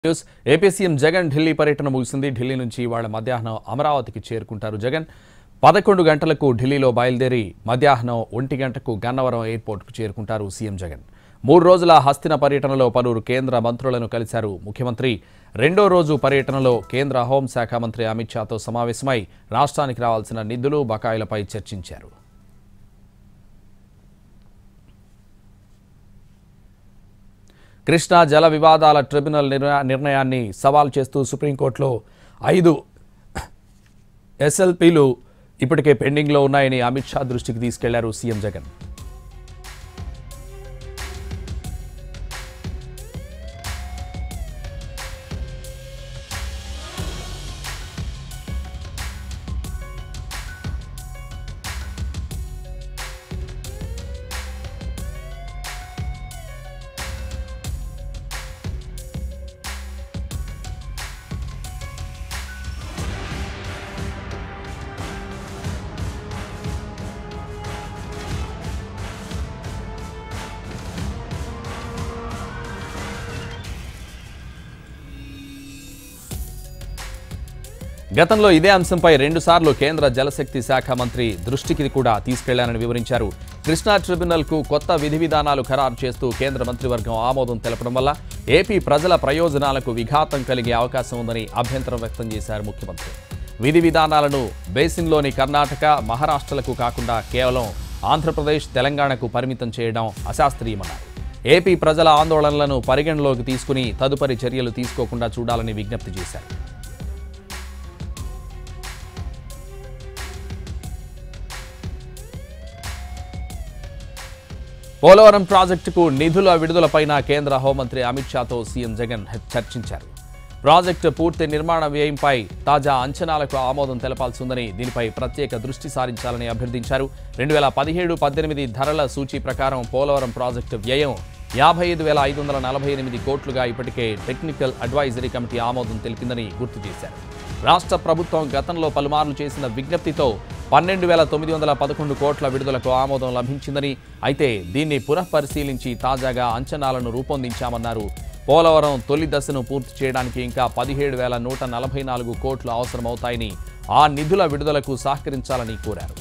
news AP CM Jagan Delhi పర్యటన ముగిసింది ఢిల్లీ నుంచి వాళ్ళ మధ్యాహ్నం అమరావతికి చేరుకుంటారు జగన్ పదకొండు గంటలకు ఢిల్లీలో బయలుదేరి మధ్యాహ్నం ఒంటి గంటకు గన్నవరం ఎయిర్పోర్ట్కు చేరుకుంటారు సీఎం జగన్ మూడు రోజుల హస్తిన పర్యటనలో పలువురు కేంద్ర మంత్రులను కలిశారు ముఖ్యమంత్రి రెండో రోజు పర్యటనలో కేంద్ర హోంశాఖ మంత్రి అమిత్ షాతో సమావేశమై రాష్ట్రానికి రావాల్సిన నిధులు బకాయిలపై చర్చించారు కృష్ణా జల వివాదాల ట్రిబ్యునల్ నిర్ణ- నిర్ణయాన్ని సవాల్ చేస్తూ సుప్రీంకోర్టులో ఐదు ఎస్ఎల్పీలు ఇప్పటికే పెండింగ్లో ఉన్నాయని అమిత్ షా దృష్టికి తీసుకెళ్లారు సీఎం జగన్ గతంలో ఇదే అంశంపై రెండుసార్లు కేంద్ర జలశక్తి శాఖ మంత్రి దృష్టికి కూడా తీసుకెళ్లానని వివరించారు కృష్ణా ట్రిబ్యునల్కు కొత్త విధి విధానాలు ఖరారు చేస్తూ కేంద్ర మంత్రివర్గం ఆమోదం తెలపడం వల్ల ఏపీ ప్రజల ప్రయోజనాలకు విఘాతం కలిగే అవకాశం ఉందని అభ్యంతరం వ్యక్తం చేశారు ముఖ్యమంత్రి విధి విధానాలను బేసిన్లోని కర్ణాటక మహారాష్ట్రలకు కాకుండా కేవలం ఆంధ్రప్రదేశ్ తెలంగాణకు పరిమితం చేయడం అశాస్త్రీయమన్నారు ఏపీ ప్రజల ఆందోళనలను పరిగణలోకి తీసుకుని తదుపరి చర్యలు తీసుకోకుండా చూడాలని విజ్ఞప్తి చేశారు పోలవరం ప్రాజెక్టుకు నిధుల విడుదలపైన కేంద్ర హోంమంత్రి అమిత్ షాతో సీఎం జగన్ చర్చించారు ప్రాజెక్టు పూర్తి నిర్మాణ వ్యయంపై తాజా అంచనాలకు ఆమోదం తెలపాల్సి ఉందని దీనిపై ప్రత్యేక దృష్టి సారించాలని అభ్యర్థించారు రెండు వేల పదిహేడు పద్దెనిమిది ధరల సూచీ ప్రకారం పోలవరం ప్రాజెక్టు వ్యయం యాభై ఐదు వేల ఐదు వందల నలభై ఎనిమిది కోట్లుగా ఇప్పటికే టెక్నికల్ అడ్వైజరీ కమిటీ ఆమోదం తెలిపిందని గుర్తు చేశారు రాష్ట్ర ప్రభుత్వం గతంలో పలుమార్లు చేసిన విజ్ఞప్తితో పన్నెండు వేల తొమ్మిది వందల పదకొండు కోట్ల విడుదలకు ఆమోదం లభించిందని అయితే దీన్ని పునఃపరిశీలించి తాజాగా అంచనాలను రూపొందించామన్నారు పోలవరం తొలి దశను పూర్తి చేయడానికి ఇంకా పదిహేడు వేల నూట నలభై నాలుగు కోట్లు అవసరమవుతాయని ఆ నిధుల విడుదలకు సహకరించాలని కోరారు